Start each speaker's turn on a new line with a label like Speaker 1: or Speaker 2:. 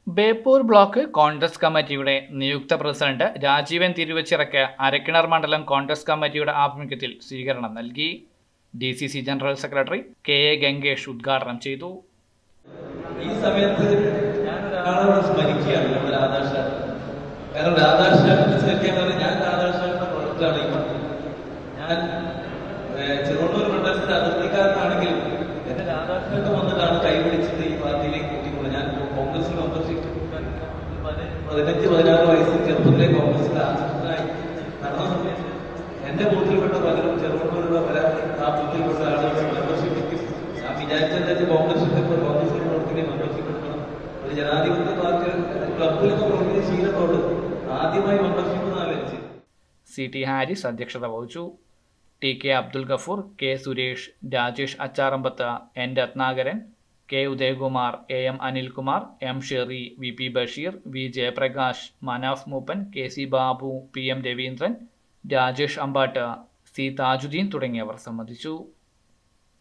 Speaker 1: Beypore block Congress കമ്മിറ്റിയുടെ നിയുക്ത president Rajeevan തിരുവച്ചിറക്ക് Arakkinar മണ്ഡലം കോൺഗ്രസ് കമ്മിറ്റിയുടെ ആഭിമുഖ്യത്തിൽ സ്വീകരണം നൽകി D C C general secretary K A Gangesh ഉദ്ഘാടനം ചെയ്തു
Speaker 2: ഈ സമയത്ത് ഞാൻ ഒരാളോട് സ്മരിക്കുകയാണ് നമ്മുടെ രാധാകൃഷ്ണൻ കാരണം രാധാകൃഷ്ണനെ സ്മരിക്കാൻ പറഞ്ഞാൽ ഞാൻ രാധാകൃഷ്ണന്റെ പ്രൊഡക്റ്റാണ് ഈ പറഞ്ഞത് ഞാൻ ഏഹ്, ചെറുവണ്ണൂർ മണ്ഡലത്തിന്റെ അതിർത്തിക്കാരനാണെങ്കിലും എന്നെ രാധാകൃഷ്ണൻ വന്നിട്ടാണ് കൈപിടിച്ചിട്ട് ഈ പാർട്ടിയിലേക്ക് കൂട്ടിക്കൊണ്ട് ഞാൻ കോൺഗ്രസിൽ മെമ്പർഷിപ്പ് പതിനഞ്ച് പതിനാറ് വയസ്സിൽ ചെറുപ്പത്തിലെ കോൺഗ്രസിൽ ആസക്തനായി നടന്ന സമയത്ത് എന്റെ ബൂത്തിൽപ്പെട്ട പലരും ചെറുപ്പത്തിലുള്ള പല ആ ബൂത്തിൽപ്പെട്ട ആളുകൾ മെമ്പർഷിപ്പ് ഞാൻ വിചാരിച്ചത് കോൺഗ്രസിന്റെ കോൺഗ്രസിൽ പ്രവർത്തിക്കുന്ന മെമ്പർഷിപ്പ് എടുക്കണം ഒരു ജനാധിപത്യ പാർട്ടി ക്ലബിലൊക്കെ പ്രവർത്തിക്കുന്ന ശീലത്തോട് ആദ്യമായി മെമ്പർഷിപ്പ് നാലഞ്ച്
Speaker 1: സി ടി ഹാരിസ് അധ്യക്ഷത വഹിച്ചു T K Abdul Gafoor K Suresh Rajesh Achcharambath N Ratnakaran K Udayakumar A M Anilkumar M Sherry V P Basheer V Jayaprakash Manaf Moopan K C Babu P M Raveendran Rajesh Ambatt C Thajudheen തുടങ്ങിയവർ സംബന്ധിച്ചു